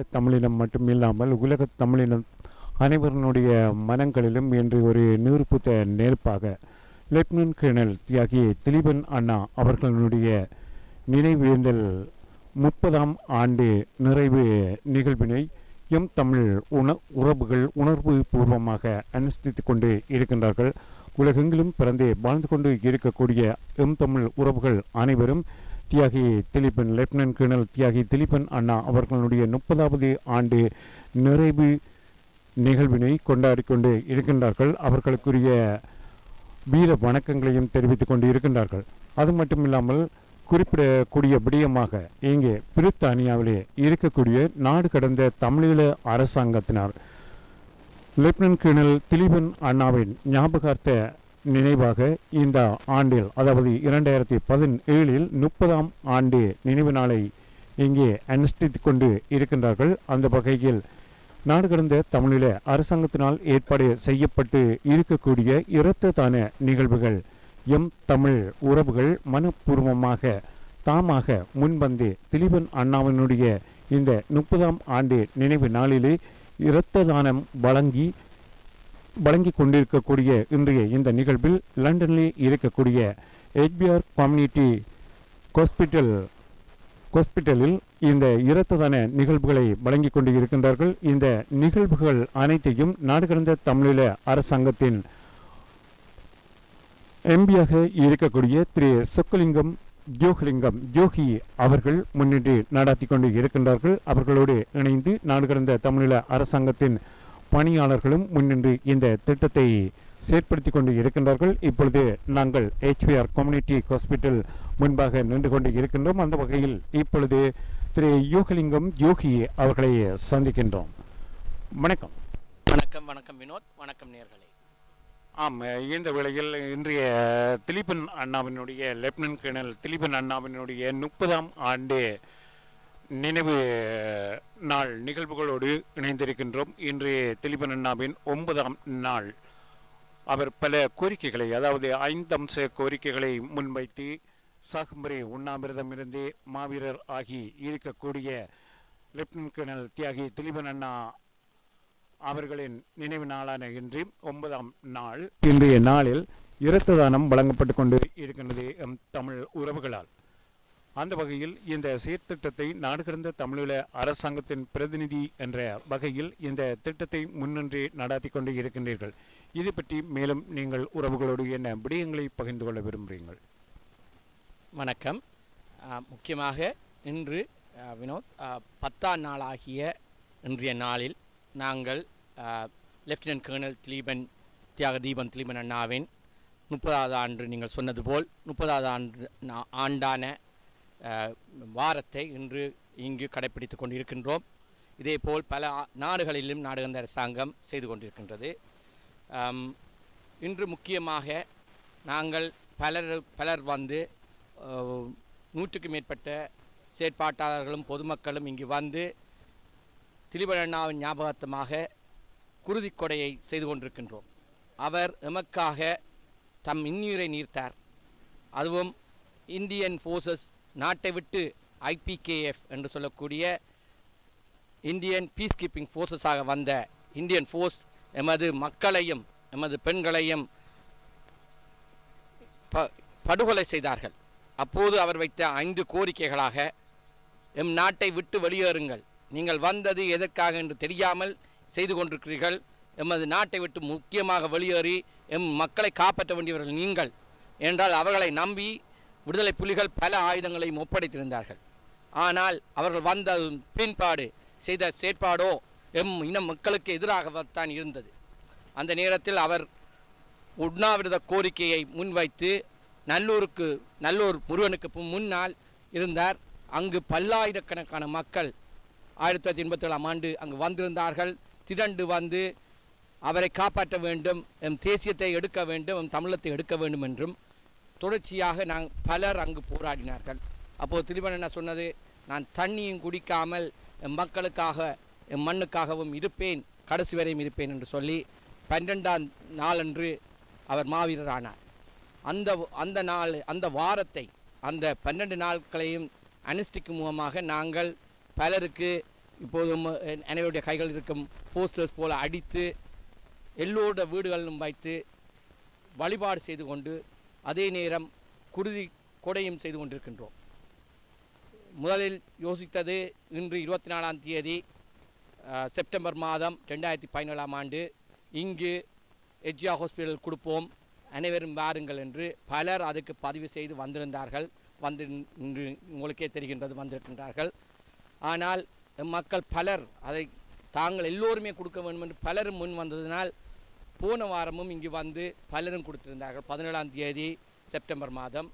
தமிழினம் மட்டுமில்லாமல் உலக தமிழினம் அனைவருடைய மனங்களிலும் இன்று ஒரு நீர்ப்புத்த நெருப்பாக லெப்டினன்ட் கர்னல் தியாகி திலீபன் அண்ணா அவர்களுடைய நினைவேந்தல் முப்பதாம் ஆண்டு நிறைவு நிகழ்வினை எம் தமிழ் உண உறவுகள் உணர்வு பூர்வமாக அனுஷ்டித்துக் கொண்டு இருக்கின்றார்கள் உலகெங்கிலும் பிறந்து வாழ்ந்து கொண்டு இருக்கக்கூடிய எம் தமிழ் உறவுகள் அனைவரும் தியாகி திலீபன் லெப்டினன்ட் கர்னல் தியாகி திலீபன் அண்ணா அவர்களுடைய முப்பதாவது ஆண்டு நிறைவு நிகழ்வினை கொண்டாடி கொண்டு இருக்கின்றார்கள் அவர்களுக்குரிய வீர வணக்கங்களையும் தெரிவித்துக் கொண்டு இருக்கின்றார்கள் அது மட்டுமில்லாமல் குறிப்பிடக்கூடிய விடயமாக இங்கே பிரித்தானியாவிலே இருக்கக்கூடிய நாடு கடந்த தமிழீழ அரசாங்கத்தினர் லெப்டினன்ட் கர்னல் திலீபன் அண்ணாவின் ஞாபகார்த்த நினைவாக இந்த ஆண்டில் அதாவது இரண்டாயிரத்தி பதினேழில் முப்பதாம் ஆண்டு நினைவு நாளை இங்கே அனுஷ்டித்துக் கொண்டு இருக்கின்றார்கள் அந்த வகையில் நாடு கடந்த தமிழீழ அரசாங்கத்தினால் ஏற்பாடு செய்யப்பட்டு இருக்கக்கூடிய இரத்த தான நிகழ்வுகள் எம் தமிழ் உறவுகள் மனப்பூர்வமாக தாமாக முன்வந்து திலீபன் அண்ணாவினுடைய இந்த முப்பதாம் ஆண்டு நினைவு நாளிலே இரத்த தானம் வழங்கி வழங்கி கொண்டிருக்கக்கூடிய இன்றைய இந்த நிகழ்வில் லண்டனிலே இருக்கக்கூடிய ஹெச்பிஆர் கம்யூனிட்டி ஹாஸ்பிட்டல் ஹாஸ்பிட்டலில் இந்த இரத்த தான நிகழ்வுகளை வழங்கி கொண்டு இருக்கின்றார்கள் இந்த நிகழ்வுகள் அனைத்தையும் நாடு கடந்த தமிழீழ அரசாங்கத்தின் எம்பியாக இருக்கக்கூடிய திரு சொக்கலிங்கம் ஜோகலிங்கம் ஜோகி அவர்கள் முன்னிட்டு நடாத்தி கொண்டு இருக்கின்றார்கள் அவர்களோடு இணைந்து நாடு கடந்த தமிழீழ அரசாங்கத்தின் பணியாளர்களும் முன்னின்று இந்த திட்டத்தை செயற்படுத்தி கொண்டு இருக்கின்றார்கள் இப்பொழுது நாங்கள் ஹெச்பிஆர் கம்யூனிட்டி ஹாஸ்பிட்டல் முன்பாக நின்று கொண்டு இருக்கின்றோம் அந்த வகையில் இப்பொழுது திரு யோகலிங்கம் யோகி அவர்களை சந்திக்கின்றோம் வணக்கம் வணக்கம் வணக்கம் வினோத் வணக்கம் நேர்களே ஆம் இந்த வேளையில் இன்றைய திலீபன் அண்ணாவினுடைய லெப்டினன்ட் கர்னல் திலீபன் அண்ணாவினுடைய முப்பதாம் ஆண்டு நினைவு நாள் நிகழ்வுகளோடு இணைந்திருக்கின்றோம் இன்றைய திலீபன் அண்ணாவின் ஒன்பதாம் நாள் அவர் பல கோரிக்கைகளை அதாவது ஐந்து அம்ச கோரிக்கைகளை முன்வைத்து சாகும்பரி உண்ணாமிரதமிருந்து மாவீரர் ஆகி இருக்கக்கூடிய லெப்டினன்ட் கர்னல் தியாகி திலீபன் அண்ணா அவர்களின் நினைவு நாளான இன்று ஒன்பதாம் நாள் இன்றைய நாளில் இரத்த தானம் வழங்கப்பட்டு கொண்டு இருக்கின்றது எம் தமிழ் உறவுகளால் அந்த வகையில் இந்த சீர்திட்டத்தை நாடு கடந்த தமிழீழ அரசாங்கத்தின் பிரதிநிதி என்ற வகையில் இந்த திட்டத்தை முன்னின்று நடாத்தி கொண்டு இருக்கின்றீர்கள் இது பற்றி மேலும் நீங்கள் உறவுகளோடு என்ன விடயங்களை பகிர்ந்து கொள்ள விரும்புகிறீர்கள் வணக்கம் ஆ, முக்கியமாக இன்று ஆ, வினோத் ஆ, பத்தாம் நாளாகிய இன்றைய நாளில் நாங்கள் ஆ, லெப்டினன்ட் கர்னல் திலீபன் தியாக தீபன் திலீபன் அண்ணாவின் முப்பதாவது ஆண்டு நீங்கள் சொன்னது போல் முப்பதாவது ஆண்டு நா- ஆண்டான ஆ, வாரத்தை இன்று இங்கு கடைப்பிடித்து கொண்டிருக்கின்றோம் இதேபோல் பல ஆ- நாடுகளிலும் நாடுகந்த அரசாங்கம் செய்து கொண்டிருக்கின்றது ஆம், இன்று முக்கியமாக நாங்கள் பலர் பலர் வந்து அஹ், நூற்றுக்கு மேற்பட்ட செயற்பாட்டாளர்களும் பொதுமக்களும் இங்கு வந்து திலிபண்ணாவின் ஞாபகார்த்தமாக குருதிக் கொடையை செய்து கொண்டிருக்கின்றோம் அவர் எமக்காக தம் இன்னுயிரை நீர்த்தார் அதுவும் இந்தியன் ஃபோர்ஸஸ் நாட்டை விட்டு ஐபிகேஎஃப் என்று சொல்லக்கூடிய இந்தியன் பீஸ் கீப்பிங் ஃபோர்ஸஸாக வந்த இந்தியன் ஃபோர்ஸ் எமது மக்களையும் எமது பெண்களையும் ப படுகொலை செய்தார்கள் அப்போது அவர் வைத்த ஐந்து கோரிக்கைகளாக எம் நாட்டை விட்டு வெளியேறுங்கள் நீங்கள் வந்தது எதற்காக என்று தெரியாமல் செய்து கொண்டிருக்கிறீர்கள் எமது நாட்டை விட்டு முக்கியமாக வெளியேறி எம் மக்களை காப்பாற்ற வேண்டியவர்கள் நீங்கள் என்றால் அவர்களை நம்பி விடுதலை புலிகள் பல ஆயுதங்களையும் ஒப்படைத்திருந்தார்கள் ஆனால் அவர்கள் வந்த பின்பாடு செய்த செயற்பாடோ எம் இன மக்களுக்கு எதிராகத்தான் இருந்தது அந்த நேரத்தில் அவர் உண்ணாவிரத கோரிக்கையை முன்வைத்து நல்லூருக்கு நல்லூர் முருகனுக்கு பு- முன்னால் இருந்தார் அங்கு பல்லாயிரக்கணக்கான மக்கள் ஆயிரத்தி தொள்ளாயிரத்தி எண்பத்தி ஏழாம் ஆண்டு அங்கு வந்திருந்தார்கள் திரண்டு வந்து அவரை காப்பாற்ற வேண்டும் எம் தேசியத்தை எடுக்க வேண்டும் எம் தமிழத்தை எடுக்க வேண்டும் என்றும் தொடர்ச்சியாக நாங் பலர் அங்கு போராடினார்கள் அப்போது திருமணம் என்ன சொன்னது நான் தண்ணியும் குடிக்காமல் எம் மக்களுக்காக எம் மண்ணுக்காகவும் இருப்பேன் கடைசி வரையும் இருப்பேன் என்று சொல்லி பன்னிரெண்டாம் நாளன்று அவர் மாவீரர் ஆனார் அந்த அந்த நாள் அந்த வாரத்தை அந்த பன்னெண்டு நாட்களையும் அனுஷ்டிக்கும் மூலமாக நாங்கள் பலருக்கு இப்போதும் அஹ், அனைவருடைய கைகள் இருக்கும் போஸ்டர்ஸ் போல அடித்து எல்லோருடைய வீடுகளிலும் வைத்து வழிபாடு செய்து கொண்டு அதே நேரம் குருதி கொடையும் செய்து கொண்டிருக்கின்றோம் முதலில் யோசித்தது இன்று இருபத்தி நாலாம் தேதி அஹ், செப்டம்பர் மாதம் ரெண்டாயிரத்தி பதினேழாம் ஆண்டு இங்கு எஜ்ஜியா ஹாஸ்பிட்டல் கொடுப்போம் அனைவரும் வாருங்கள் என்று பலர் அதுக்கு பதிவு செய்து வந்திருந்தார்கள் வந்து இன்று உங்களுக்கே தெரிகின்றது வந்திருக்கின்றார்கள் ஆனால் மக்கள் பலர் அதை தாங்கள் எல்லோருமே கொடுக்க வேண்டும் என்று பலரும் முன் வந்ததினால் போன வாரமும் இங்கு வந்து பலரும் கொடுத்திருந்தார்கள் பதினேழாம் தேதி செப்டம்பர் மாதம்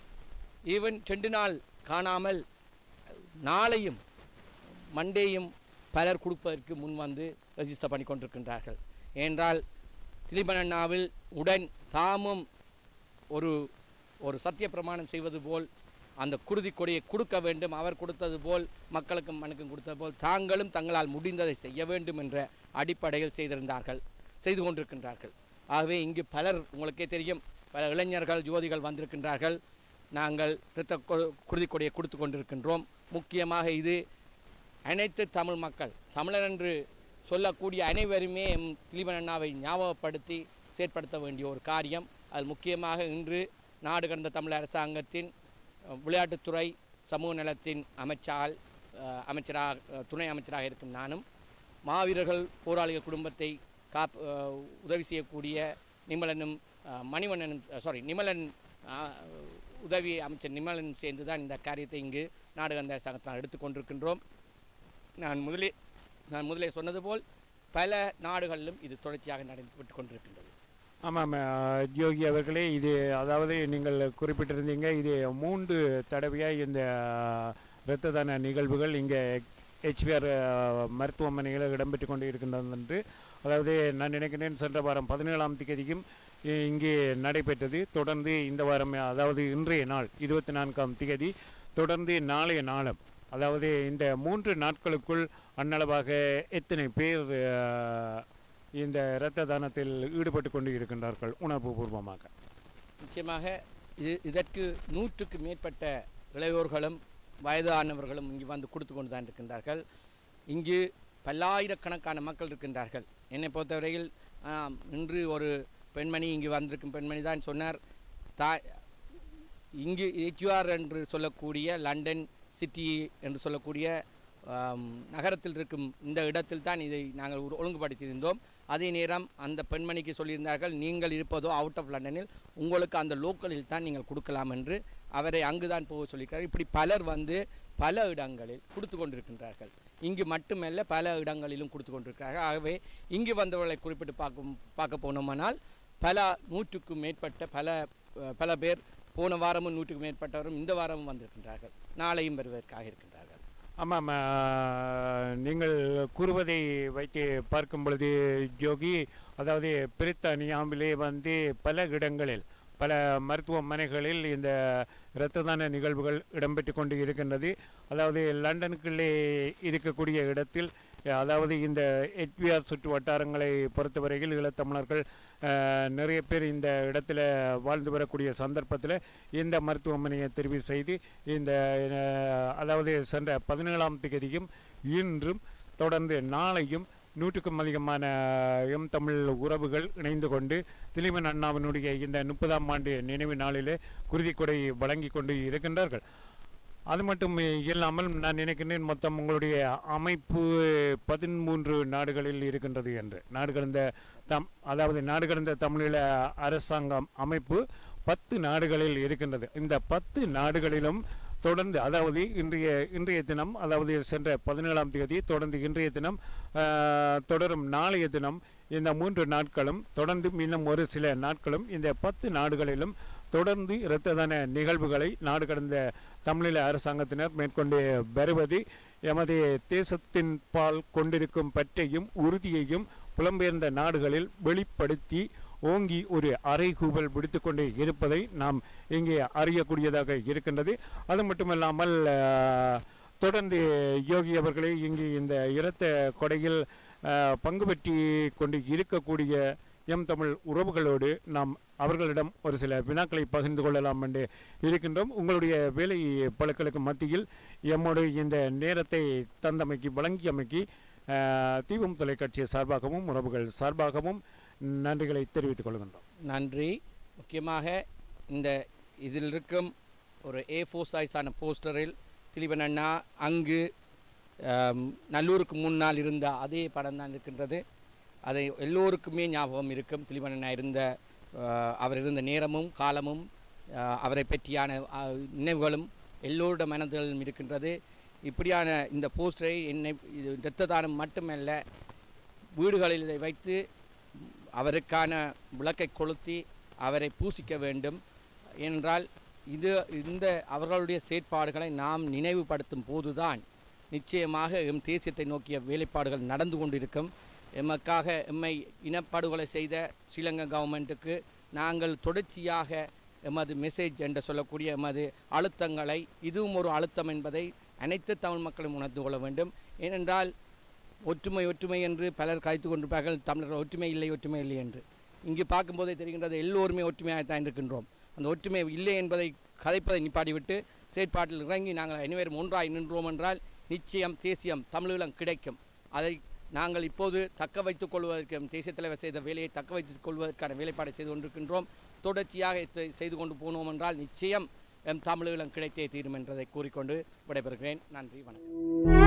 ஈவன் ரெண்டு நாள் காணாமல் நாளையும் மண்டேயும் பலர் கொடுப்பதற்கு முன் வந்து ரெஜிஸ்டர் பண்ணி கொண்டிருக்கின்றார்கள் ஏனென்றால் திலிபனண்ணாவில் உடன் தாமும் ஒரு ஒரு சத்திய பிரமாணம் செய்வது போல் அந்த குருதி கொடியை கொடுக்க வேண்டும் அவர் கொடுத்தது போல் மக்களுக்கும் மனுக்கும் கொடுத்தது போல் தாங்களும் தங்களால் முடிந்ததை செய்ய வேண்டும் என்ற அடிப்படையில் செய்திருந்தார்கள் செய்து கொண்டிருக்கின்றார்கள் ஆகவே இங்கு பலர் உங்களுக்கே தெரியும் பல இளைஞர்கள் யுவதிகள் வந்திருக்கின்றார்கள் நாங்கள் இரத்த கொ- குருதி கொடியை கொடுத்து கொண்டிருக்கின்றோம் முக்கியமாக இது அனைத்து தமிழ் மக்கள் தமிழர் என்று சொல்லக்கூடிய அனைவருமே எம் திலீபன் அண்ணாவை ஞாபகப்படுத்தி செயற்படுத்த வேண்டிய ஒரு காரியம் அது முக்கியமாக இன்று நாடு கடந்த தமிழ் அரசாங்கத்தின் அஹ், விளையாட்டுத்துறை சமூக நலத்தின் அமைச்சால் அஹ், அமைச்சராக அஹ், துணை அமைச்சராக இருக்கும் நானும் மாவீரர்கள் போராளிகள் குடும்பத்தை காப் அஹ், உதவி செய்யக்கூடிய நிமலனும் அஹ், மணிவண்ணனும் சாரி நிமலன் அஹ், உதவி அமைச்சர் நிமலன் சேர்ந்து தான் இந்த காரியத்தை இங்கு நாடு கடந்த அரசாங்கத்தால் எடுத்துக்கொண்டிருக்கின்றோம் நான் முதலே நான் முதலே சொன்னது போல் பல நாடுகளிலும் இது தொடர்ச்சியாக நடைபெற்று கொண்டிருக்கின்றது ஆமாம் அஹ், ஜோகி அவர்களே இது அதாவது நீங்கள் குறிப்பிட்டிருந்தீங்க இது மூன்று தடவையாக இந்த இரத்த தான நிகழ்வுகள் இங்கே ஹெச்பிஆர் மருத்துவமனையில் இடம்பெற்று கொண்டு இருக்கின்றது என்று அதாவது நான் நினைக்கிறேன் சென்ற வாரம் பதினேழாம் திகதிக்கும் இ- இங்கே நடைபெற்றது தொடர்ந்து இந்த வாரம் அதாவது இன்றைய நாள் இருபத்தி நான்காம் திகதி தொடர்ந்து நாளைய நாளும் அதாவது இந்த மூன்று நாட்களுக்குள் அன்னளவாக எத்தனை பேர் அஹ், இந்த இரத்த தானத்தில் ஈடுபட்டு கொண்டு இருக்கின்றார்கள் உணர்வுபூர்வமாக நிச்சயமாக இது இதற்கு நூற்றுக்கு மேற்பட்ட இளையோர்களும் வயதானவர்களும் இங்கு வந்து கொடுத்து கொண்டு தான் இருக்கின்றார்கள் இங்கு பல்லாயிரக்கணக்கான மக்கள் இருக்கின்றார்கள் என்னை பொறுத்தவரையில் ஆம், இன்று ஒரு பெண்மணி இங்கு வந்திருக்கும் பெண்மணி தான் சொன்னார் தா இங்கு ஹெச்யூஆர் என்று சொல்லக்கூடிய லண்டன் சிட்டி என்று சொல்லக்கூடிய ஆம், நகரத்தில் இருக்கும் இந்த இடத்தில் தான் இதை நாங்கள் ஒரு- ஒழுங்குபடுத்தியிருந்தோம் அதே நேரம் அந்த பெண்மணிக்கு சொல்லியிருந்தார்கள் நீங்கள் இருப்பதோ அவுட் ஆஃப் லண்டனில் உங்களுக்கு அந்த லோக்கலில் தான் நீங்கள் கொடுக்கலாம் என்று அவரை அங்குதான் போக சொல்லியிருக்கிறார் இப்படி பலர் வந்து பல இடங்களில் கொடுத்து கொண்டிருக்கின்றார்கள் இங்கு மட்டுமல்ல பல இடங்களிலும் கொடுத்து கொண்டிருக்கிறார்கள் ஆகவே இங்கு வந்தவர்களை குறிப்பிட்டு பார்க்கும் பார்க்க போனோமானால் பல நூற்றுக்கும் மேற்பட்ட பல அஹ், பல பேர் போன வாரமும் நூற்றுக்கும் மேற்பட்டவரும் இந்த வாரமும் வந்திருக்கின்றார்கள் நாளையும் வருவதற்காக இருக்கின்றார்கள் ஆமாம் அஹ், நீங்கள் கூறுவதை வைத்து பார்க்கும் பொழுது ஜோகி அதாவது பிரித்தானியாவிலே வந்து பல இடங்களில் பல மருத்துவமனைகளில் இந்த இரத்த தான நிகழ்வுகள் இடம்பெற்று கொண்டு இருக்கின்றது அதாவது லண்டனுக்குள்ளே இருக்கக்கூடிய இடத்தில் அதாவது இந்த ஹெச்பிஆர் சுற்று வட்டாரங்களை பொறுத்தவரையில் ஈழத்தமிழர்கள் அஹ், நிறைய பேர் இந்த இடத்துல வாழ்ந்து வரக்கூடிய சந்தர்ப்பத்தில் இந்த மருத்துவமனையை தெரிவு செய்து இந்த அஹ், அதாவது சென்ற பதினேழாம் தேதியும் இன்றும் தொடர்ந்து நாளையும் நூற்றுக்கும் அதிகமான எம் தமிழ் உறவுகள் இணைந்து கொண்டு திலீபன் அண்ணாவினுடைய இந்த முப்பதாம் ஆண்டு நினைவு நாளிலே குருதிக்கொடை வழங்கி கொண்டு இருக்கின்றார்கள் அது மட்டும் இல்லாமல் நான் நினைக்கின்றேன் மொத்தம் உங்களுடைய அமைப்பு பதிமூன்று நாடுகளில் இருக்கின்றது என்று நாடு கடந்த தம் அதாவது நாடு கடந்த தமிழீழ அரசாங்கம் அமைப்பு பத்து நாடுகளில் இருக்கின்றது இந்த பத்து நாடுகளிலும் தொடர்ந்து அதாவது இன்றைய இன்றைய தினம் அதாவது சென்ற பதினேழாம் தேதி தொடர்ந்து இன்றைய தினம் ஆஹ், தொடரும் நாளைய தினம் இந்த மூன்று நாட்களும் தொடர்ந்து இன்னும் ஒரு சில நாட்களும் இந்த பத்து நாடுகளிலும் தொடர்ந்து இரத்த தான நிகழ்வுகளை நாடு கடந்த தமிழீழ அரசாங்கத்தினர் மேற்கொண்டு வருவது எமது தேசத்தின் பால் கொண்டிருக்கும் பற்றையும் உறுதியையும் புலம்பெயர்ந்த நாடுகளில் வெளிப்படுத்தி ஓங்கி ஒரு அறைகூவல் விடுத்துக்கொண்டே இருப்பதை நாம் இங்கே அறியக்கூடியதாக இருக்கின்றது அது மட்டுமல்லாமல் ஆஹ், தொடர்ந்து யோகி அவர்களே இங்கு இந்த இரத்த கொடையில் ஆஹ், பங்கு பெற்றி கொண்டு இருக்கக்கூடிய எம் தமிழ் உறவுகளோடு நாம் அவர்களிடம் ஒரு சில வினாக்களை பகிர்ந்து கொள்ளலாம் என்று இருக்கின்றோம் உங்களுடைய வேலை பழுக்களுக்கு மத்தியில் எம்மோடு இந்த நேரத்தை தந்தமைக்கு வழங்கியமைக்கு அஹ், தீபம் தொலைக்காட்சி சார்பாகவும் உறவுகள் சார்பாகவும் நன்றிகளை தெரிவித்துக் கொள்கின்றோம் நன்றி முக்கியமாக இந்த இதில் இருக்கும் ஒரு ஏ ஃபோர் சைஸான போஸ்டரில் திலீபன் அண்ணா அங்கு ஆம், நல்லூருக்கு முன்னால் இருந்த அதே படம் தான் இருக்கின்றது அதை எல்லோருக்குமே ஞாபகம் இருக்கும் திலீபன் அண்ணா இருந்த ஆ, அவர் இருந்த நேரமும் காலமும் ஆ, அவரை பற்றியான ஆ, நினைவுகளும் எல்லோருடைய மனதிலும் இருக்கின்றது இப்படியான இந்த போஸ்டரை என்னை இது இரத்த தானம் மட்டுமல்ல வீடுகளில் இதை வைத்து அவருக்கான விளக்கை கொளுத்தி அவரை பூசிக்க வேண்டும் என்றால் இது இந்த அவர்களுடைய செயற்பாடுகளை நாம் நினைவுபடுத்தும் போதுதான் நிச்சயமாக எம் தேசியத்தை நோக்கிய வேலைப்பாடுகள் நடந்து கொண்டிருக்கும் எமக்காக எம்மை இனப்படுகொலை செய்த ஸ்ரீலங்கா கவர்மெண்ட்டுக்கு நாங்கள் தொடர்ச்சியாக எமது மெசேஜ் என்று சொல்லக்கூடிய எமது அழுத்தங்களை இதுவும் ஒரு அழுத்தம் என்பதை அனைத்து தமிழ் மக்களும் உணர்ந்து கொள்ள வேண்டும் ஏனென்றால் ஒற்றுமை ஒற்றுமை என்று பலர் கதைத்து கொண்டிருப்பார்கள் தமிழர்கள் ஒற்றுமை இல்லை ஒற்றுமை இல்லை என்று இங்கு பார்க்கும்போதே தெரிகின்றது எல்லோருமே ஒற்றுமையாகத்தான் இருக்கின்றோம் அந்த ஒற்றுமை இல்லை என்பதை கதைப்பதை நிப்பாட்டிவிட்டு செயற்பாட்டில் இறங்கி நாங்கள் அனைவரும் ஒன்றாய் நின்றோம் என்றால் நிச்சயம் தேசியம் தமிழீழம் கிடைக்கும் அதை நாங்கள் இப்போது தக்க வைத்துக் கொள்வதற்கு எம் தேசிய தலைவர் செய்த வேலையை தக்க வைத்துக் கொள்வதற்கான வேலைப்பாடை செய்து கொண்டிருக்கின்றோம் தொடர்ச்சியாக இதை செய்து கொண்டு போனோம் என்றால் நிச்சயம் எம் தமிழீழம் கிடைத்தே தீரும் என்றதை கூறிக்கொண்டு விடைபெறுகிறேன் நன்றி வணக்கம்